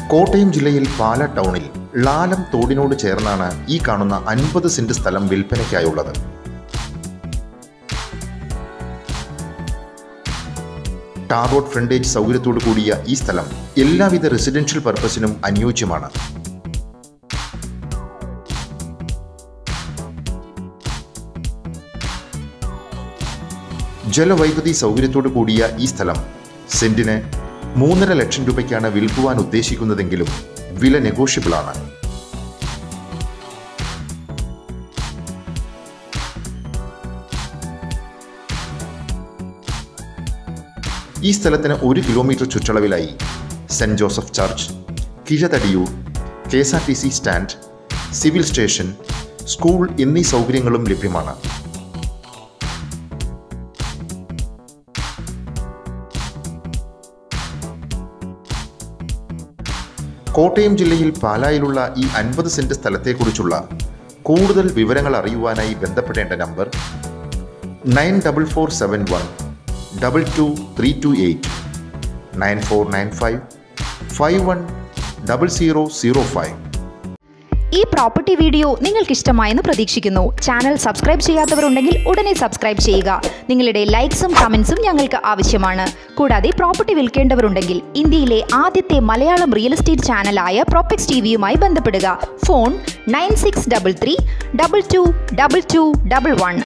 കോട്ടയം ജില്ലയിൽ പാല ടൗണിൽ ലാലം തോടിനോട് ചേർന്നാണ് ഈ കാണുന്ന അൻപത് സെന്റ് സ്ഥലം വിൽപ്പനയ്ക്കായുള്ളത് ടാർ റോഡ് ഫ്രണ്ടേജ് സൗകര്യത്തോടു കൂടിയ ഈ സ്ഥലം എല്ലാവിധ റെസിഡൻഷ്യൽ പർപ്പസിനും അനുയോജ്യമാണ് ജലവൈദ്യുതി സൗകര്യത്തോടു കൂടിയ ഈ സ്ഥലം സെന്റിന് മൂന്നര ലക്ഷം രൂപയ്ക്കാണ് വിൽക്കുവാൻ ഉദ്ദേശിക്കുന്നതെങ്കിലും വില നെഗോഷ്യബിൾ ആണ് ഈ സ്ഥലത്തിന് ഒരു കിലോമീറ്റർ ചുറ്റളവിലായി Saint Joseph church Kizhathadiyoor K S R T C stand civil station school എന്നീ സൗകര്യങ്ങളും ലഭ്യമാണ് കോട്ടയം ജില്ലയിൽ പാലായിലുള്ള ഈ അൻപത് സെന്റ് സ്ഥലത്തെക്കുറിച്ചുള്ള കൂടുതൽ വിവരങ്ങൾ അറിയുവാനായി ബന്ധപ്പെടേണ്ട number nine double four seven one double two three two eight nine four nine five five one double zero zero five ഈ പ്രോപ്പർട്ടി വീഡിയോ നിങ്ങൾക്ക് ഇഷ്ടമായെന്ന് പ്രതീക്ഷിക്കുന്നു ചാനൽ സബ്സ്ക്രൈബ് ചെയ്യാത്തവരുണ്ടെങ്കിൽ ഉടനെ സബ്സ്ക്രൈബ് ചെയ്യുക നിങ്ങളുടെ ലൈക്സും കമൻസും ഞങ്ങൾക്ക് ആവശ്യമാണ് കൂടാതെ പ്രോപ്പർട്ടി വിൽക്കേണ്ടവരുണ്ടെങ്കിൽ ഇന്ത്യയിലെ ആദ്യത്തെ മലയാളം റിയൽ എസ്റ്റേറ്റ് ചാനലായ പ്രോപ്പക്സ് ടി വിയുമായി ബന്ധപ്പെടുക phone nine six double three double two double two double one